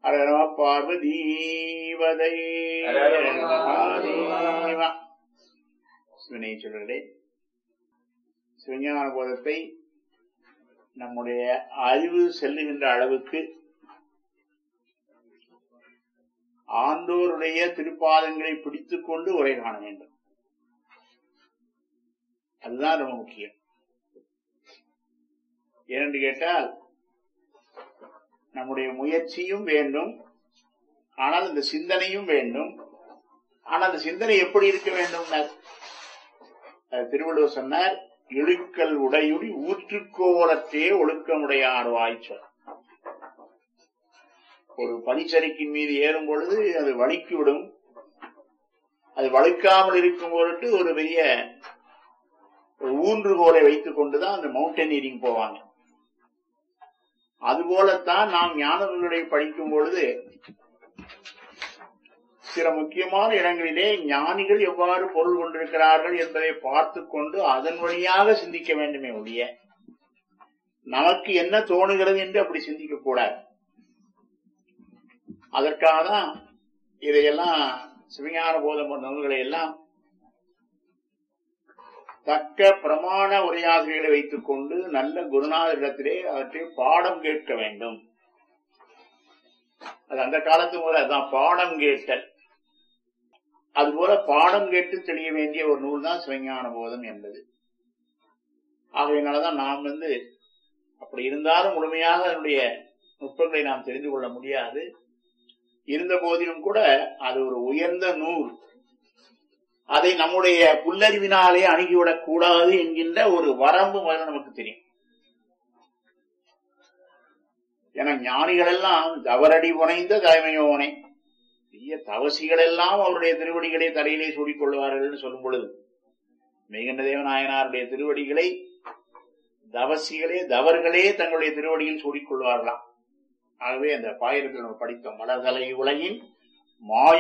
அரரம பார்வதீவதை மகாதேவா சிவனை சொல்களே சிவஞான போதத்தை நம்முடைய அறிவு செல்லுகின்ற அளவுக்கு ஆண்டோருடைய திருப்பாதங்களை பிடித்துக் கொண்டு உரை காண வேண்டும் அதுதான் ரொம்ப முக்கியம் ஏனென்று கேட்டால் நம்முடைய முயற்சியும் வேண்டும் ஆனால் இந்த சிந்தனையும் வேண்டும் ஆனால் அந்த சிந்தனை எப்படி இருக்க வேண்டும் திருவள்ளுவர் சொன்னார் இழுக்கல் உடையுடி ஊற்றுக்கோலத்தே ஒழுக்கமுடையார் வாய்ச்சொல் ஒரு பனிச்சரிக்கின் மீது ஏறும் பொழுது அது வலிக்கு விடும் அது வழுக்காமல் இருக்கும் பொருட்டு ஒரு பெரிய ஒரு ஊன்றுகோலை வைத்துக் கொண்டுதான் அந்த மவுண்டனியரிங் போவாங்க அதுபோலத்தான் நாம் ஞானங்களை படிக்கும் பொழுது சில முக்கியமான இடங்களிலே ஞானிகள் எவ்வாறு பொருள் கொண்டிருக்கிறார்கள் என்பதை பார்த்து கொண்டு அதன் வழியாக சிந்திக்க வேண்டுமே ஒழிய நமக்கு என்ன தோணுகிறது என்று அப்படி சிந்திக்க கூடாது அதற்காக தான் இதையெல்லாம் சிவஞான போதம் நூல்களை எல்லாம் தக்க பிரமாண உரையாசிரியர்களை வைத்துக் கொண்டு நல்ல குருநாதரிடத்திலே அவற்றை பாடம் கேட்க வேண்டும் அது அந்த காலத்து முதல் அதுதான் பாடம் கேட்டல் அதுபோல பாடம் கேட்டு தெளிய வேண்டிய ஒரு நூல் தான் சிவஞான போதம் என்பது ஆகையினாலதான் நாம் வந்து அப்படி இருந்தாலும் முழுமையாக அதனுடைய நுட்பங்களை நாம் தெரிந்து கொள்ள முடியாது இருந்த போதிலும் கூட அது ஒரு உயர்ந்த நூல் அதை நம்முடைய புல்லறிவினாலே அணுகிவிடக் கூடாது என்கின்ற ஒரு வரம்பு முதல்ல நமக்கு தெரியும் என ஞானிகள் எல்லாம் தவறடி புனைந்த தலைமையோனே பெரிய தவசிகள் எல்லாம் அவருடைய திருவடிகளை தலையிலே சூடிக் கொள்வார்கள் சொல்லும் பொழுது மெய்கண்ட தேவநாயனாருடைய திருவடிகளை தவசிகளே தவர்களே தங்களுடைய திருவடியில் சூடிக் கொள்வார்களாம் ஆகவே அந்த பாயிரத்தில் நம்ம படித்தோம் மலர்தலை உலகின் மாய